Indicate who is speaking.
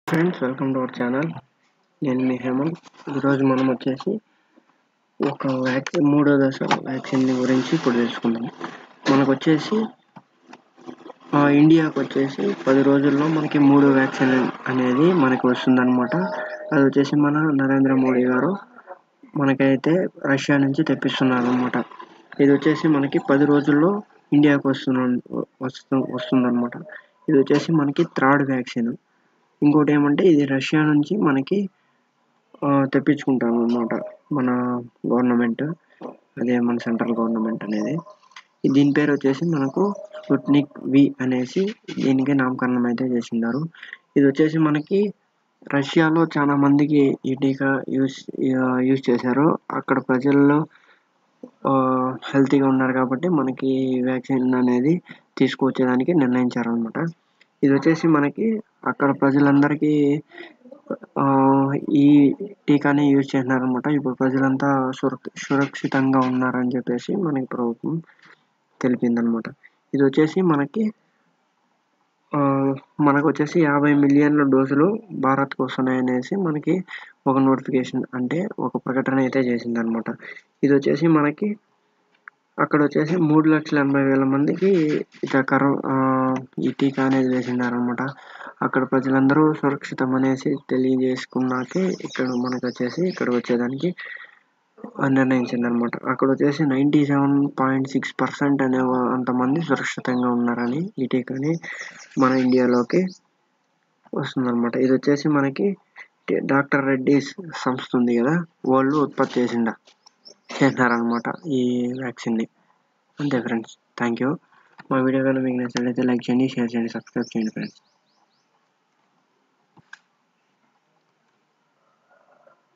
Speaker 1: friends welcome to our channel నేను మీ హేమంత్ ఈరోజు మనం వచ్చేసి ఒక వ్యాక్సిన్ మూడో దశ వ్యాక్సిన్ గురించి ఇప్పుడు తెలుసుకుందాం మనకు వచ్చేసి ఆ, ఇండియాకి వచ్చేసి పది రోజుల్లో మనకి మూడో వ్యాక్సిన్ అనేది మనకి వస్తుందన్నమాట అది వచ్చేసి మన నరేంద్ర మోడీ గారు మనకైతే రష్యా నుంచి తెప్పిస్తున్నారు అనమాట ఇది వచ్చేసి మనకి పది రోజుల్లో ఇండియాకి వస్తున్న వస్తు వస్తుందన్నమాట ఇది వచ్చేసి మనకి థర్డ్ వ్యాక్సిన్ ఇంకోటి ఏమంటే ఇది రష్యా నుంచి మనకి ఆ, తెప్పించుకుంటాం అన్నమాట మన గవర్నమెంట్ అదే మన సెంట్రల్ గవర్నమెంట్ అనేది ఈ దీని పేరు వచ్చేసి మనకు స్పుట్నిక్ వి అనేసి దీనికి నామకరణం అయితే చేసినారు ఇది వచ్చేసి మనకి రష్యాలో చాలా మందికి ఈ టీకా యూస్ యూస్ చేశారు అక్కడ ప్రజల్లో హెల్తీగా ఉన్నారు కాబట్టి మనకి వ్యాక్సిన్ అనేది తీసుకువచ్చేదానికి నిర్ణయించారు అనమాట ఇది వచ్చేసి మనకి అక్కడ ప్రజలందరికీ ఆ, ఈ టీకాని యూజ్ చేసినారనమాట ఇప్పుడు ప్రజలంతా సురక్ష సురక్షితంగా ఉన్నారని చెప్పేసి మనకి ప్రభుత్వం తెలిపిందనమాట ఇది వచ్చేసి మనకి ఆ, మనకు వచ్చేసి యాభై మిలియన్ల డోసులు భారత్కు వస్తున్నాయనేసి మనకి ఒక నోటిఫికేషన్ అంటే ఒక ప్రకటన అయితే చేసిందనమాట ఇది వచ్చేసి మనకి అక్కడ వచ్చేసి మూడు లక్షల ఎనభై వేల మందికి ఇట్లా కరో ఆ, ఈ టీకా అనేది వేసినారనమాట అక్కడ ప్రజలందరూ సురక్షితం అనేసి తెలియజేసుకున్నాకే ఇక్కడ మనకు వచ్చేసి ఇక్కడ వచ్చేదానికి నిర్ణయించింది అనమాట అక్కడ వచ్చేసి ninety seven point six percent అనే వా- అంతమంది సురక్షితంగా ఉన్నారని ఈ టీకాని మన ఇండియాలోకి వస్తుందన్నమాట ఇది వచ్చేసి మనకి టి- డాక్టర్ రెడ్డిస్ సంస్థ ఉంది కదా వాళ్ళు ఉత్పత్తి చేసిండ చేసినారనమాట ఈ వ్యాక్సిన్ని అంతే ఫ్రెండ్స్ థ్యాంక్ యూ మా వీడియో కనుక మీకు నచ్చినట్లయితే లైక్ చేయండి షేర్ చేయండి సబ్స్క్రైబ్ చేయండి ఫ్రెండ్స్